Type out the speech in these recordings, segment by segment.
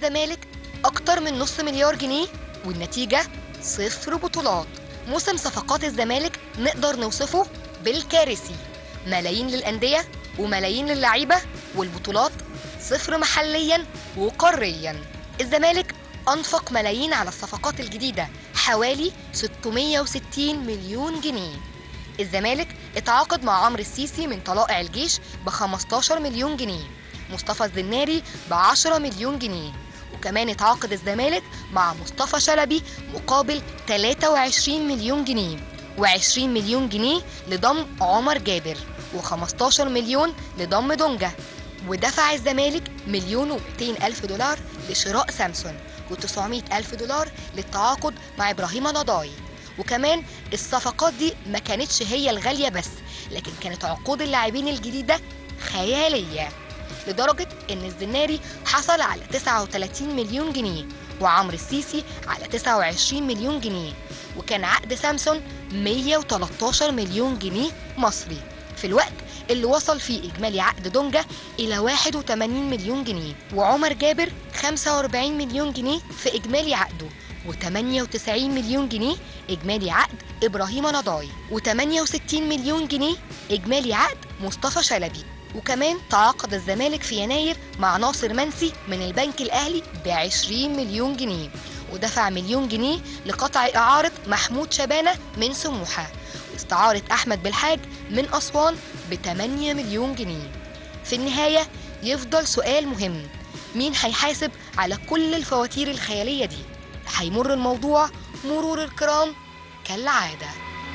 الزمالك أكتر من نص مليار جنيه والنتيجة صفر بطولات موسم صفقات الزمالك نقدر نوصفه بالكارثي ملايين للأندية وملايين للعيبة والبطولات صفر محليا وقاريا الزمالك أنفق ملايين على الصفقات الجديدة حوالي 660 مليون جنيه الزمالك اتعاقد مع عمرو السيسي من طلائع الجيش ب 15 مليون جنيه مصطفى الزناري ب 10 مليون جنيه وكمان اتعاقد الزمالك مع مصطفى شلبي مقابل 23 مليون جنيه و20 مليون جنيه لضم عمر جابر و15 مليون لضم دونجا ودفع الزمالك مليون و200 ألف دولار لشراء سامسون و900 ألف دولار للتعاقد مع إبراهيم نضاي وكمان الصفقات دي ما كانتش هي الغالية بس لكن كانت عقود اللاعبين الجديدة خيالية لدرجة إن الزناري حصل على 39 مليون جنيه وعمرو السيسي على 29 مليون جنيه وكان عقد سامسون 113 مليون جنيه مصري في الوقت اللي وصل فيه إجمالي عقد دونجا إلى 81 مليون جنيه وعمر جابر 45 مليون جنيه في إجمالي عقده و98 مليون جنيه إجمالي عقد إبراهيم نضاي و68 مليون جنيه إجمالي عقد مصطفى شلبي وكمان تعاقد الزمالك في يناير مع ناصر منسي من البنك الأهلي ب 20 مليون جنيه ودفع مليون جنيه لقطع إعارة محمود شبانة من سموحة واستعارة أحمد بالحاج من أسوان ب 8 مليون جنيه في النهاية يفضل سؤال مهم مين هيحاسب على كل الفواتير الخيالية دي هيمر الموضوع مرور الكرام كالعادة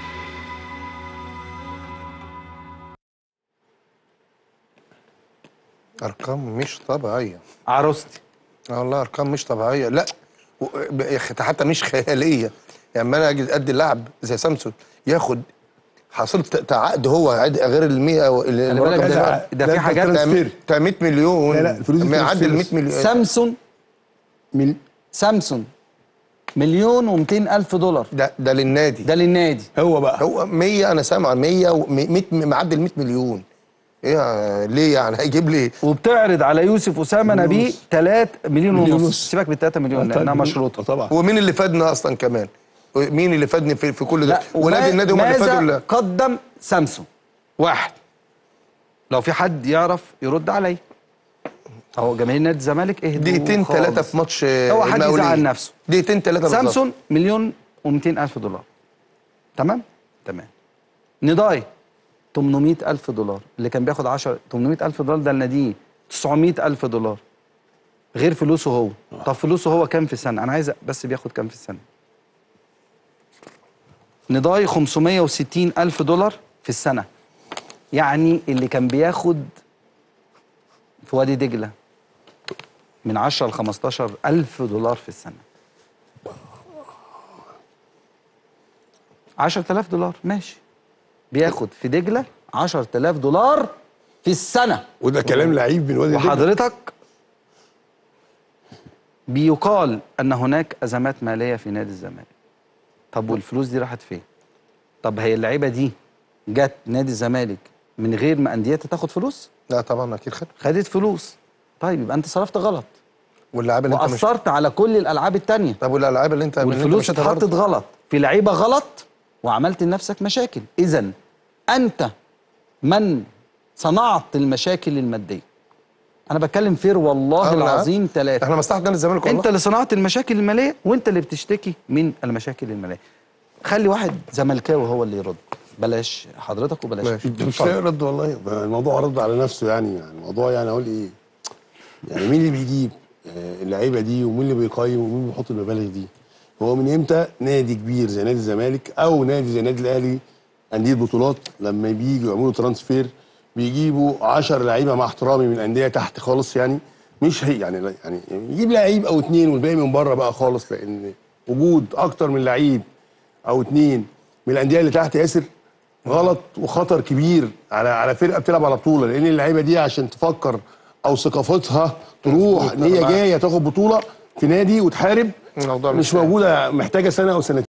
ارقام مش طبيعيه عروستي اه والله ارقام مش طبيعيه لا و- ب- يا أخي حتى مش خياليه يعني ما انا اجي ادي لاعب زي سامسون ياخد حصلت ت- عقد هو عقد غير ال 100 و- ال- خلي بالك الرقم ده- ده ده في ده حاجات ترانسفير. بتاع 100 مليون لا، لا، الفلوس دي ما يعدي ال 100 ترانسفير. مليون سامسون من سامسون مليون و200 الف دولار ده ده للنادي ده للنادي هو بقى هو 100 انا سامع 100 و 100 معدي ال 100 مليون ايه يا- ليه يعني هيجيب لي وبتعرض على يوسف اسامه مليون نبيه ونص. 3 مليون مليون ونص ونص. سيبك بال 3 مليون لانها مشروطه طبعا ومين اللي فادنا اصلا كمان مين اللي فادني في, في كل ده لا ونادي النادي هم اللي فادوا ماذا ال- قدم سامسون واحد لو في حد يعرف يرد عليا اهو جماهير نادي الزمالك اهدوا دقيقتين خالص. ثلاثة في ماتش هو حد المقاولين. يزعل نفسه دقيقتين ثلاثة بالظبط. سامسون مليون و200 الف دولار تمام تمام نضاي 800 الف دولار اللي كان بياخد 10 800 الف دولار ده لناديه 900 الف دولار غير فلوسه هو طب فلوسه هو كام في السنه انا عايز بس بياخد كام في السنه نضاي 560 الف دولار في السنه يعني اللي كان بياخد في وادي دجله من 10 ل 15 الف دولار في السنه 10000 دولار ماشي بياخد في دجله 10000 دولار في السنه وده كلام لعيب من وادي دجلة. وحضرتك بيقال ان هناك ازمات ماليه في نادي الزمالك طب والفلوس دي راحت فين طب هي اللعيبه دي جت نادي الزمالك من غير ما انديتها تاخد فلوس لا طبعا اكيد خد خدت فلوس طيب يبقى انت صرفت غلط واللاعب اللي انت مش واثرت على كل الالعاب التانية طب والالعاب اللي انت اللي انت والفلوس مش هتعرض. اتحطت غلط في لعيبه غلط وعملت لنفسك مشاكل اذا انت من صنعت المشاكل الماديه انا بتكلم فير والله آه، لا. العظيم ثلاثه احنا مصلحه نادي الزمالك والله انت اللي صنعت المشاكل الماليه وانت اللي بتشتكي من المشاكل الماليه خلي واحد زملكاوي هو اللي يرد بلاش حضرتك وبلاش ماشي. ده مش اتفضل. لاقي رد والله ده الموضوع رد على نفسه يعني يعني الموضوع يعني اقول ايه يعني مين اللي بيجيب آه، اللعيبه دي ومين اللي بيقيم ومين بيحط المبالغ دي هو من امتى نادي كبير زي نادي الزمالك او نادي زي النادي الاهلي انديه بطولات لما بييجوا يعملوا ترانسفير بيجيبوا 10 لعيبه مع احترامي من انديه تحت خالص يعني مش هي يعني لا- يعني يجيب لعيب او اتنين والباقي من بره بقى خالص لان وجود اكتر من لعيب او اتنين من الانديه اللي تحت ياسر غلط وخطر كبير على على فرقه بتلعب على بطوله لان اللعيبه دي عشان تفكر او ثقافتها تروح ان هي مظبوط. جايه تاخد بطوله في نادي وتحارب الموضوع مش مش سهل. موجوده محتاجه سنه او سنتين